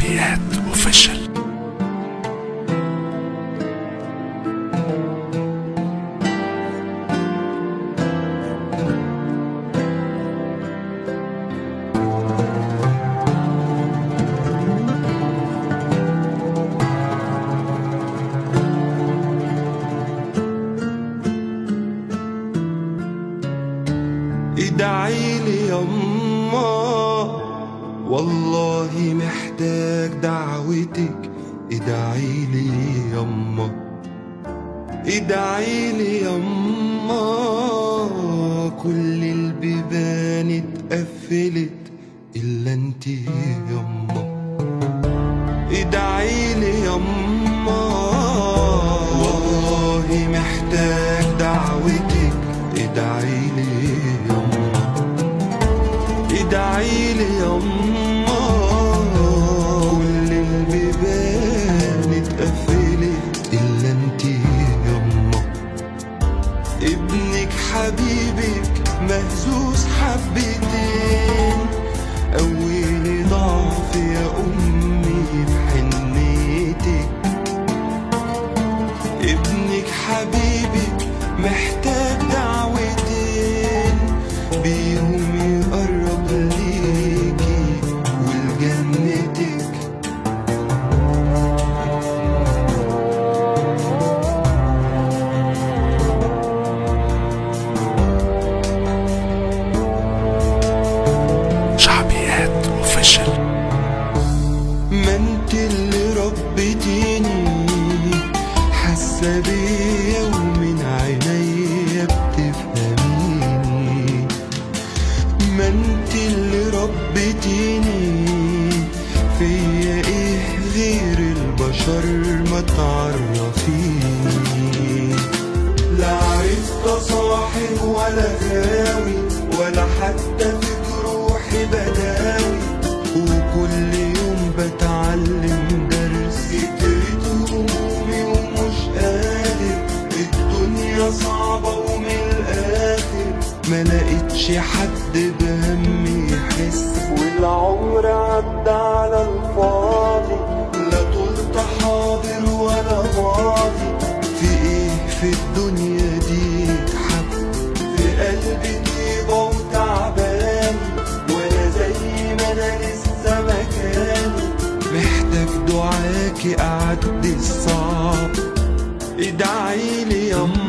شعبيات اوفيشال ادعي لي يما والله محتاج دعوتك ادعي لي يما ادعي لي يما كل البيبان اتقفلت الا انت يما ادعي لي يما والله محتاج دعوتك ادعي لي يما ادعي لي يما كل البيبان اتقفلت الا انت يما ابنك حبيبك مهزوز حبتين قويلي ضعف يا امي بحنيتك ابنك حبيبك محتاج دعوتين بيهم يقرب ليكي ولجنتك شعبيات اوفيشال ما انت اللي ربيتيني حاسه بيا ومن عينيا بتفهميني ما انت اللي ربيتيني فيا ايه غير البشر ما تعرفيني لا عرفت صاحب ولا غاوي ولا حتى في جروحي بداوي وكل يوم بتعلم درس كترت همومي ومش قادر الدنيا صعبة ومن الآخر ما لقيتش حد بهمي يحس والعمر عدى على الفاضي لا طلت حاضر ولا ماضي في ايه في الدنيا دي اتحب في قلبي طيبة وتعبان وانا زي ما انا لسه مكاني محتاج دعاكي اعدي الصعب ادعي لي يما